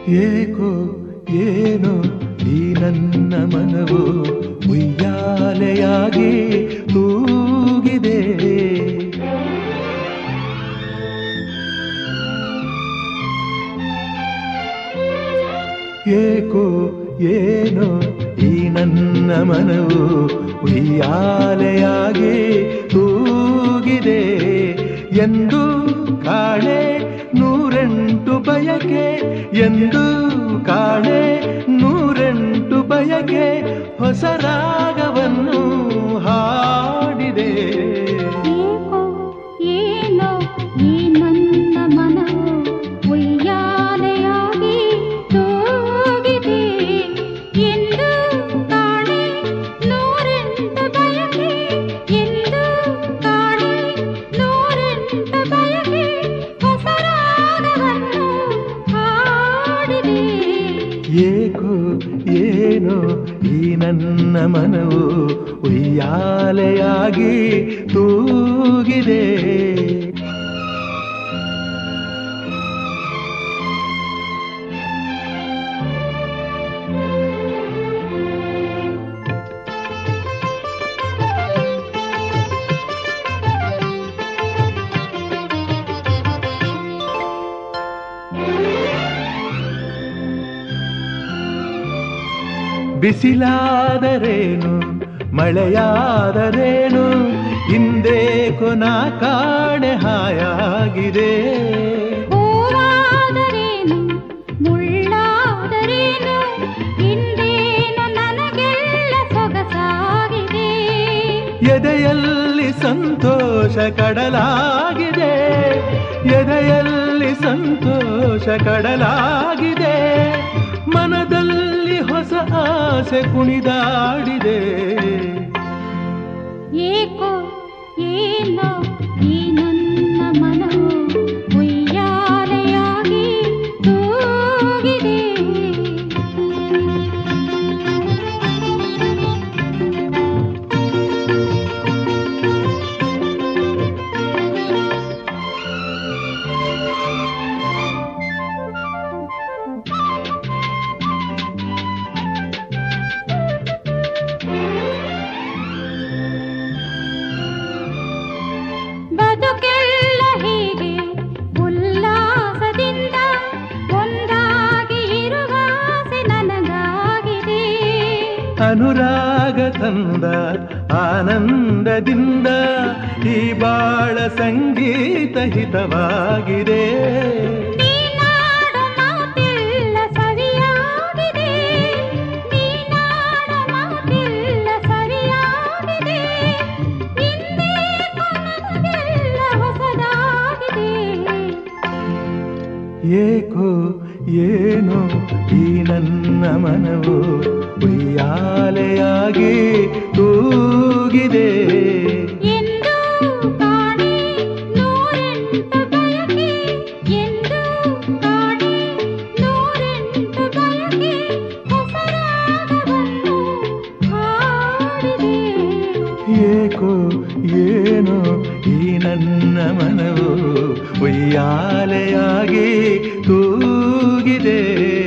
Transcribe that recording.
ಏಕೋ ಏನೋ ಈ ನನ್ನ ಮನವು ಉಯ್ಯಾಲೆಯಾಗಿ ತೂಗಿದೆ ಏಕೋ ಏನೋ ಈ ನನ್ನ ಮನವು ಉಯ್ಯಾಲೆಯಾಗಿ ತೂಗಿದೆ ಎಂದು ಕಾಣೆ ನೂರೆಂಟು ಬಯಕೆ ಎಂದು ಕಾಣೆ ನೂರೆಂಟು ಬಯಕೆ ಹೊಸ ರಾಗವನ್ನು ಹಾಡಿದೆ ಏಕೋ ಏನೋ ಈ ನನ್ನ ಮನವು ಉಯ್ಯಾಲೆಯಾಗಿ ತೂಗಿದೆ ಎಂದು ಕಾಣೆ ನೂರೆಂಟು ಬಯಕೆ ಎಂದು ಕಾಣೆ ನೂರೆಂಟು ಬಯಕೆ ಹೊಸ ರಾಗವನ್ನು ಹಾಡಿದೆ ಏಕೋ ಏನೋ ಈ ನನ್ನ ಮನವು ಉಯ್ಯಾಲೆಯಾಗಿ ತೂಗಿದೆ ಬಿಸಿಲಾದರೇನು ಮಳೆಯಾದರೇನು ಹಿಂದೆ ಕೊನ ಕಾಣೆ ಹಾಯಾಗಿದೆ ಹೂವಾದರೇನು ಮುಳ್ಳಾದರೇನು ಹಿಂದೇನು ನನಗೆಲ್ಲ ಸೊಗಸಾಗಿದೆ ಎದೆಯಲ್ಲಿ ಸಂತೋಷ ಕಡಲಾಗಿದೆ ಎದೆಯಲ್ಲಿ ಸಂತೋಷ ಕಡಲಾಗಿದೆ ಮನದಲ್ಲಿ ಹೊಸ ಆಸೆ ಕುಣಿದಾಡಿದೆ ಏಕೋ ಏನೋ ಈ ನನ್ನ ಮನವು ಉಯ್ಯಾಲೆಯಾಗಿ ತೂಗಿದೆ ಬದುಕೆಲ್ಲ ಹೀಗೆ ಉಲ್ಲಾಸದಿಂದ ಒಂದಾಗಿ ಇರುವಾಸೆ ನನಗಾಗಿದೆ ಅನುರಾಗ ತಂದ ಆನಂದದಿಂದ ಈ ಬಾಳ ಸಂಗೀತ ಹಿತವಾಗಿದೆ ನೀನಾಡ ಮಾತೆಲ್ಲ ಸರಿಯಾಗಿದೆ ನೀನಾಡ ಮಾತೆಲ್ಲ ಸರಿಯಾಗಿದೆ ಇಂದೇಕೋ ನನಗೆಲ್ಲ ಹೊಸದಾಗಿದೆ ಏಕೋ ಏನೋ ಈ ನನ್ನ ಮನವು ಉಯ್ಯಾಲೆಯಾಗಿ ತೂಗಿದೆ ಎಂದು ಕಾಣೆ ನೂರೆಂಟು ಬಯಕೆ ಎಂದು ಕಾಣೆ ನೂರೆಂಟು ಬಯಕೆ ಹೊಸ ರಾಗವನ್ನು ಹಾಡಿದೆ ಏಕೋ ಏನೋ ಈ ನನ್ನ ಮನವು ಉಯ್ಯಾಲೆಯಾಗಿ ತೂಗಿದೆ